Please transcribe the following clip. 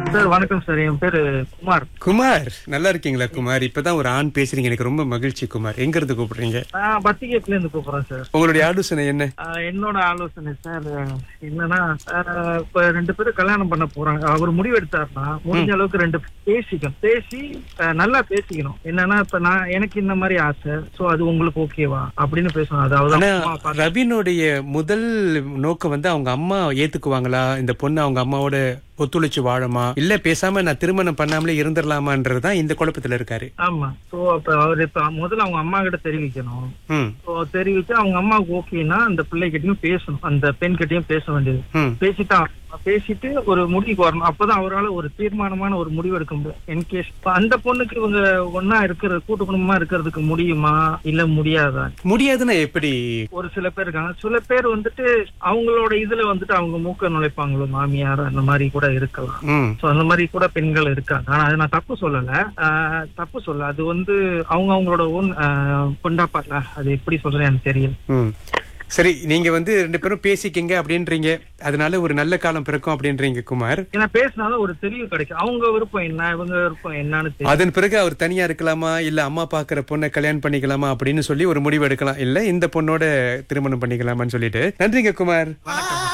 sir வணக்கம் sir என் பேரு குமார் குமார் நல்லா இருக்கீங்களா குமார் இப்பதான் ஒரு ஆண் பேசுறீங்க எனக்கு ரொம்ப மகிழ்ச்சி குமார் எங்க இருந்து கூப்பிடுறீங்க நான் பத்திகேட்ல இருந்து கூப்பிடுறேன் சார் உங்களுடைய ஆலோசனை என்ன ஆஹ் என்னோட ஆலோசனை சார் என்னன்னா ஆஹ் இப்ப ரெண்டு பேரும் கல்யாணம் பண்ண போறாங்க அவர் முடிவு எடுத்தாருன்னா முடிஞ்ச அளவுக்கு ரெண்டு பேரும் பேசிக்கணும் பேசி ஆஹ் நல்லா பேசிக்கணும் என்னன்னா இப்ப நான் எனக்கு இந்த மாதிரி ஆசை சோ அது உங்களுக்கு ஓகேவா அப்படின்னு பேசணும் அதாவது ஆனா அம்மா அப்பா ரவினுடைய முதல் நோக்கம் வந்து அவங்க அம்மா ஏத்துக்குவாங்களா இந்த பொண்ணு அவங்க அம்மாவோட ஒத்துழைச்சு வாழுமா இல்ல பேசாம நான் திருமணம் பண்ணாமலே இருந்துடலாமான்றதுதான் இந்த குழப்பத்துல இருக்காரு ஆமா சோ அப்ப அவர் இப்ப முதல்ல அவங்க அம்மா கிட்ட தெரிவிக்கணும் ம் சோ தெரிவிச்சு அவங்க அம்மாவுக்கு ஓகேன்னா அந்த பிள்ளைகிட்டயும் பேசணும் அந்த பெண் கிட்டயும் பேச வேண்டியது ம் பேசிட்டான் பேசிட்டு ஒரு முடிவுக்கு வரணும் அப்பதான் அவரால ஒரு தீர்மானமான ஒரு முடிவு எடுக்க முடியும் இன்கேஸ் அந்த பொண்ணுக்கு இவங்க ஒன்னா இருக்கிற கூட்டு குடும்பமா இருக்கிறதுக்கு முடியுமா இல்ல முடியாதா முடியாதுன்னா எப்படி ஒரு சில பேர் இருக்காங்க சில பேர் வந்துட்டு அவங்களோட இதுல வந்துட்டு அவங்க மூக்க நுழைப்பாங்களோ மாமியார் அந்த மாதிரி கூட இருக்கலாம் ம் சோ அந்த மாதிரி கூட பெண்கள் இருக்காங்க ஆனா அது நான் தப்பு சொல்லல ஆஹ் தப்பு சொல்ல அது வந்து அவங்க அவங்களோட ஓன் கொண்டாப்பாட்ல அது எப்படி சொல்றேன்னு எனக்கு தெரியல ம் சரி நீங்க வந்து ரெண்டு பேரும் பேசிக்கிங்க அப்படின்றீங்க அதனால ஒரு நல்ல காலம் பிறக்கும் அப்படின்றீங்க குமார் ஏன்னா பேசினாலும் ஒரு தெளிவு கிடைக்கும் அவங்க விருப்பம் என்ன இவங்க விருப்பம் என்னன்னு தெரியும் அதன் பிறகு அவர் தனியா இருக்கலாமா இல்ல அம்மா பாக்குற பொண்ணை கல்யாணம் பண்ணிக்கலாமா அப்படின்னு சொல்லி ஒரு முடிவு எடுக்கலாம் இல்ல இந்த பொண்ணோட திருமணம் பண்ணிக்கலாமான்னு சொல்லிட்டு நன்றிங்க குமார் வணக்கம்